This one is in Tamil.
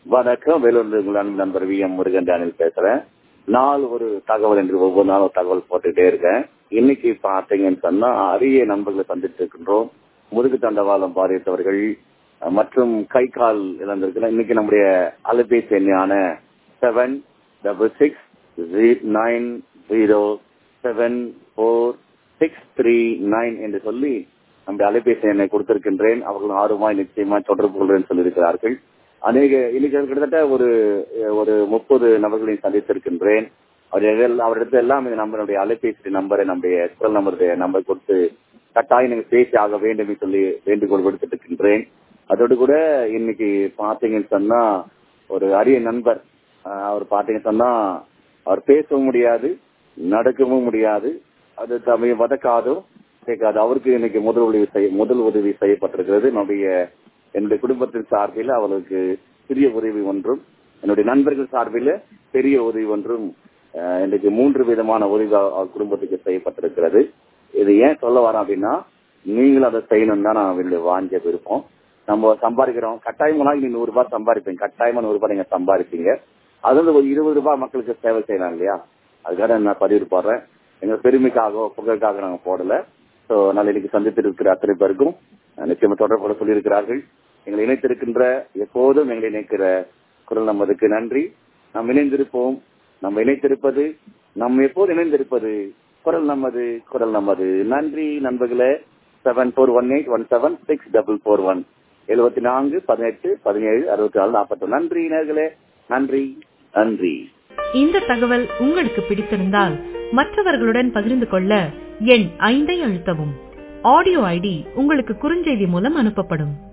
வணக்கம் வேலூர் உங்கள் அன்பு நண்பர் வி எம் முருகன் டேனில் பேசுறேன் நாள் ஒரு தகவல் என்று ஒவ்வொரு நாளும் ஒரு தகவல் போட்டுட்டே இருக்கேன் இன்னைக்கு பாத்தீங்கன்னு சொன்னா அரிய நண்பர்களை சந்தித்து இருக்கின்றோம் முதுகு தண்டவாளம் பாதித்தவர்கள் அஹ், மற்றும் கை கால் இழந்திருக்கிறோம் இன்னைக்கு நம்முடைய அலைபேசி எண்ணான seven double six nine zero seven four six three nine என்று சொல்லி நம்முடைய அலைபேசி எண்ணை கொடுத்திருக்கின்றேன் அவர்கள் ஆர்வமாய் நிச்சயமா தொடர்பு கொள்றேன் சொல்லியிருக்கிறார்கள் அநேக இன்னைக்கு கிட்டத்தட்ட ஒரு ஒரு முப்பது நபர்களை சந்தித்திருக்கின்றேன் அவர்கள் அவரிடத்து எல்லாம் இந்த நம்பருடைய அலைபேசி நம்பரை நம்முடைய குரல் நம்பருடைய நம்பர் கொடுத்து கட்டாயம் நீங்க பேசி ஆக வேண்டும் என்று சொல்லி வேண்டுகோள் விடுத்துட்டு இருக்கின்றேன் அதோடு கூட இன்னைக்கு பாத்தீங்கன்னு சொன்னா ஒரு அரிய நண்பர் அஹ், அவர் பாத்தீங்கன்னு சொன்னா அவர் பேசவும் முடியாது நடக்கவும் முடியாது அது தமிழ் வதக்காதோ கேட்காது அவருக்கு இன்னைக்கு முதல் உதவி செய்ய முதல் உதவி செய்யப்பட்டிருக்கிறது நம்முடைய என்னுடைய குடும்பத்தின் சார்பில் அவளுக்கு சிறிய உதவி ஒன்றும் என்னுடைய நண்பர்கள் சார்பில் பெரிய உதவி ஒன்றும் அஹ், இன்றைக்கு மூன்று விதமான உதவி அவ- அவர் குடும்பத்துக்கு செய்யப்பட்டிருக்கிறது இது ஏன் சொல்ல வரேன் அப்படின்னா நீங்களும் அதை செய்யணும் தான் நான் என்னுடைய வாஞ்ச விருப்பம் நம்ம சம்பாதிக்கிறோம் கட்டாயமா நீ நூறு ரூபாய் சம்பாதிப்பீங்க கட்டாயமா நூறு ரூபாய் நீங்க சம்பாதிப்பீங்க அது வந்து ஒரு இருபது ரூபாய் மக்களுக்கு சேவை செய்யலாம் இல்லையா அதுக்காக நான் பதிவு போடுறேன் எங்க பெருமைக்காக புகழுக்காக நாங்க போடல சோ நான் இன்னைக்கு சந்தித்து இருக்கிற அத்தனை பேருக்கும் அஹ், நிச்சயமா தொடர்பு சொல்லியிருக்கிறார்கள் எங்களை இணைத்திருக்கின்ற எப்போதும் எங்களை இணைக்கிற குரல் நமதுக்கு நன்றி நாம் இணைந்திருப்போம் நம்ம இணைத்திருப்பது நாம் எப்போது இணைந்திருப்பது குரல் நமது குரல் நமது நன்றி நண்பர்களே seven four one eight one seven six double four one எழுபத்தி நான்கு பதினெட்டு பதினேழு அறுபத்தி நாலு நாற்பத்தி நன்றி நேர்களே நன்றி நன்றி இந்த தகவல் உங்களுக்கு பிடித்திருந்தால் மற்றவர்களுடன் பகிர்ந்து கொள்ள எண் ஐந்தை அழுத்தவும் ஆடியோ ஐடி உங்களுக்கு குறுஞ்செய்தி மூலம் அனுப்பப்படும்